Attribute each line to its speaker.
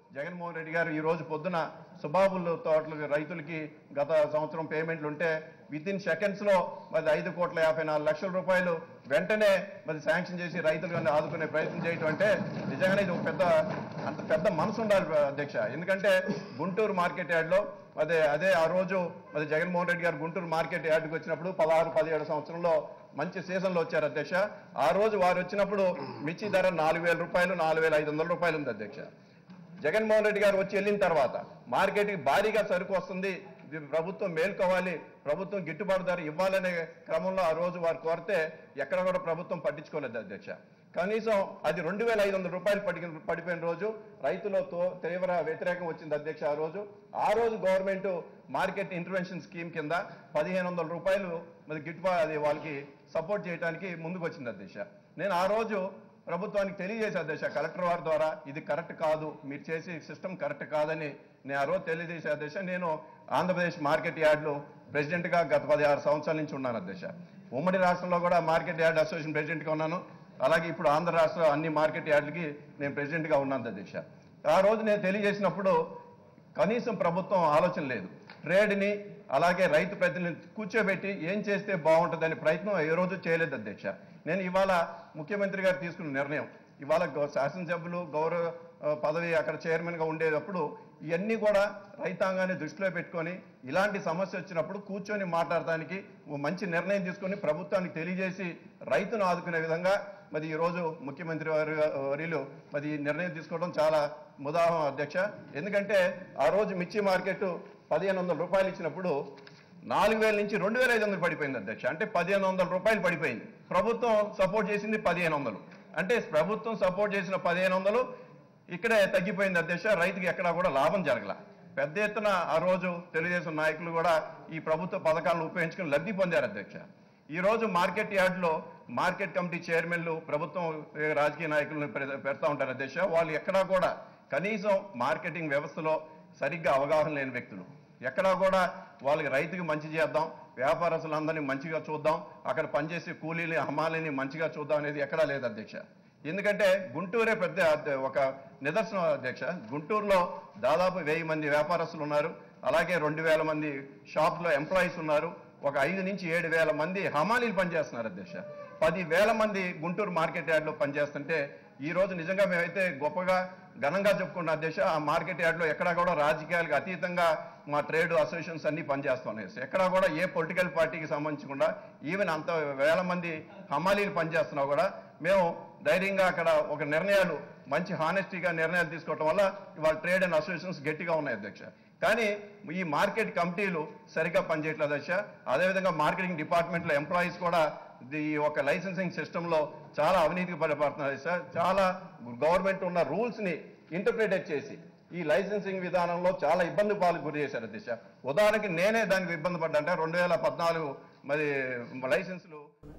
Speaker 1: జగన్మోహన్ రెడ్డి గారు ఈ రోజు పొద్దున సుబాబుల్ తోటలకు రైతులకి గత సంవత్సరం పేమెంట్లు ఉంటే విత్ ఇన్ సెకండ్స్ లో మరి ఐదు కోట్ల యాభై నాలుగు లక్షల రూపాయలు వెంటనే మరి శాంక్షన్ చేసి రైతులను ఆదుకునే ప్రయత్నం చేయటం అంటే నిజంగానే ఇది ఒక పెద్ద అంత పెద్ద మనసు ఉండాలి అధ్యక్ష ఎందుకంటే గుంటూరు మార్కెట్ యార్డ్లో అదే అదే ఆ రోజు మరి జగన్మోహన్ రెడ్డి గారు గుంటూరు మార్కెట్ యార్డ్కి వచ్చినప్పుడు పదహారు పదిహేడు సంవత్సరంలో మంచి సీజన్లో వచ్చారు అధ్యక్ష ఆ రోజు వారు వచ్చినప్పుడు మిర్చి ధర నాలుగు వేల రూపాయలు నాలుగు వేల ఐదు వందల రూపాయలు ఉంది అధ్యక్ష జగన్మోహన్ రెడ్డి గారు వచ్చి వెళ్ళిన తర్వాత మార్కెట్కి భారీగా సరుకు వస్తుంది ఇది ప్రభుత్వం మేల్కోవాలి ప్రభుత్వం గిట్టుబాటు ధర ఇవ్వాలనే క్రమంలో ఆ రోజు వారు కోరితే ఎక్కడ కూడా ప్రభుత్వం పట్టించుకోలేదు అధ్యక్ష కనీసం అది రెండు వేల ఐదు వందల రూపాయలు పడి పడిపోయిన రోజు రైతులతో తీవ్ర వ్యతిరేకం వచ్చింది అధ్యక్ష ఆ రోజు ఆ రోజు గవర్నమెంట్ మార్కెట్ ఇంటర్వెన్షన్ స్కీమ్ కింద పదిహేను వందల రూపాయలు మరి గిట్టుబాటు అది వాళ్ళకి సపోర్ట్ చేయడానికి ముందుకు వచ్చింది అధ్యక్ష నేను ఆ రోజు ప్రభుత్వానికి తెలియజేసే అధ్యక్ష కలెక్టర్ వారి ద్వారా ఇది కరెక్ట్ కాదు మీరు చేసే సిస్టమ్ కరెక్ట్ కాదని నేను ఆ రోజు తెలియజేసే అధ్యక్ష నేను ఆంధ్రప్రదేశ్ మార్కెట్ యార్డ్లో ప్రెసిడెంట్గా గత పదిహారు సంవత్సరాల నుంచి ఉన్నాను అధ్యక్ష ఉమ్మడి రాష్ట్రంలో కూడా మార్కెట్ యార్డ్ అసోసియేషన్ ప్రెసిడెంట్గా ఉన్నాను అలాగే ఇప్పుడు ఆంధ్ర రాష్ట్ర అన్ని మార్కెట్ యార్డ్లకి నేను ప్రెసిడెంట్గా ఉన్నాను అధ్యక్ష ఆ రోజు నేను తెలియజేసినప్పుడు కనీసం ప్రభుత్వం ఆలోచన లేదు ట్రేడ్ని అలాగే రైతు ప్రతినిధులు కూర్చోబెట్టి ఏం చేస్తే బాగుంటుందనే ప్రయత్నం ఏ రోజు చేయలేదు అధ్యక్ష నేను ఇవాళ ముఖ్యమంత్రి గారు తీసుకున్న నిర్ణయం ఇవాళ గౌ- శాసనసభ్యులు గౌరవ ఆ, పదవి అక్కడ చైర్మన్గా ఉండేటప్పుడు ఇవన్నీ కూడా రైతాంగాన్ని దృష్టిలో పెట్టుకొని ఇలాంటి సమస్య వచ్చినప్పుడు కూర్చొని మాట్లాడటానికి ఓ మంచి నిర్ణయం తీసుకొని ప్రభుత్వానికి తెలియజేసి రైతును ఆదుకునే విధంగా మరి ఈరోజు ముఖ్యమంత్రి వారి వర్యులు మరి ఈ నిర్ణయం తీసుకోవడం చాలా ముదాహం అధ్యక్ష ఎందుకంటే ఆ రోజు మిర్చి మార్కెట్ పదిహేను వందల రూపాయలు ఇచ్చినప్పుడు నాలుగు వేల నుంచి రెండు వేల ఐదు వందలు పడిపోయింది అధ్యక్ష అంటే పదిహేను వందల రూపాయలు పడిపోయింది ప్రభుత్వం సపోర్ట్ చేసింది పదిహేను వందలు అంటే ప్రభుత్వం సపోర్ట్ చేసిన పదిహేను వందలు ఇక్కడే తగ్గిపోయింది అధ్యక్ష రైతుకి ఎక్కడా కూడా లాభం జరగల పెద్ద ఎత్తున ఆ రోజు తెలుగుదేశం నాయకులు కూడా ఈ ప్రభుత్వ పథకాలను ఉపయోగించుకుని లబ్ధి పొందారు అధ్యక్ష ఈ రోజు మార్కెట్ యార్డ్లో మార్కెట్ కమిటీ చైర్మన్లు ప్రభుత్వం ఏ, రాజకీయ నాయకులను పె- పెడతా ఉంటారు అధ్యక్ష వాళ్ళు ఎక్కడా కూడా కనీసం మార్కెటింగ్ వ్యవస్థలో సరిగ్గా అవగాహన లేని వ్యక్తులు ఎక్కడా కూడా వాళ్ళకి రైతుకి మంచి చేద్దాం వ్యాపారస్తులందరినీ మంచిగా చూద్దాం అక్కడ పనిచేసే కూలీని హమాలిని మంచిగా చూద్దాం అనేది ఎక్కడా లేదు అధ్యక్ష ఎందుకంటే గుంటూరే పెద్ద అధ్య- ఒక నిదర్శనం అధ్యక్ష గుంటూరులో దాదాపు వెయ్యి మంది వ్యాపారస్తులు ఉన్నారు అలాగే రెండు వేల మంది షాప్లో ఎంప్లాయీస్ ఉన్నారు ఒక ఐదు నుంచి ఏడు వేల మంది హమాలీలు పనిచేస్తున్నారు అధ్యక్ష పది వేల మంది గుంటూరు మార్కెట్ యార్డ్లో పనిచేస్తుంటే ఈ రోజు నిజంగా మేమైతే గొప్పగా ఘనంగా చెప్పుకున్న అధ్యక్ష ఆ మార్కెట్ యార్డ్లో ఎక్కడా కూడా రాజకీయాలకు అతీతంగా మా ట్రేడ్ అసోసియేషన్స్ అన్ని పనిచేస్తున్నాయి ఎక్కడా కూడా ఏ పొలిటికల్ పార్టీకి సంబంధించకుండా ఈవెన్ అంత వేల మంది హమాలీలు పనిచేస్తున్నా కూడా మేము ధైర్యంగా అక్కడ ఒక నిర్ణయాలు మంచి హానెస్టీగా నిర్ణయాలు తీసుకోవటం వల్ల ఇవాళ ట్రేడ్ అండ్ అసోసియేషన్స్ గట్టిగా ఉన్నాయి అధ్యక్ష కానీ ఈ మార్కెట్ కమిటీలు సరిగ్గా పనిచేయట్లేదు అధ్యక్ష అదేవిధంగా మార్కెటింగ్ డిపార్ట్మెంట్లో ఎంప్లాయీస్ కూడా ఈ ఒక లైసెన్సింగ్ సిస్టంలో చాలా అవినీతికి పడిపడుతున్నారు సార్ చాలా గవర్నమెంట్ ఉన్న రూల్స్ని ఇంటర్ప్రిటేట్ చేసి ఈ లైసెన్సింగ్ విధానంలో చాలా ఇబ్బంది పాలు గురి చేశారు అధ్యక్ష ఉదాహరణకి నేనే దానికి ఇబ్బంది పడ్డా అంటే రెండు వేల పద్నాలుగు మరి లైసెన్సులు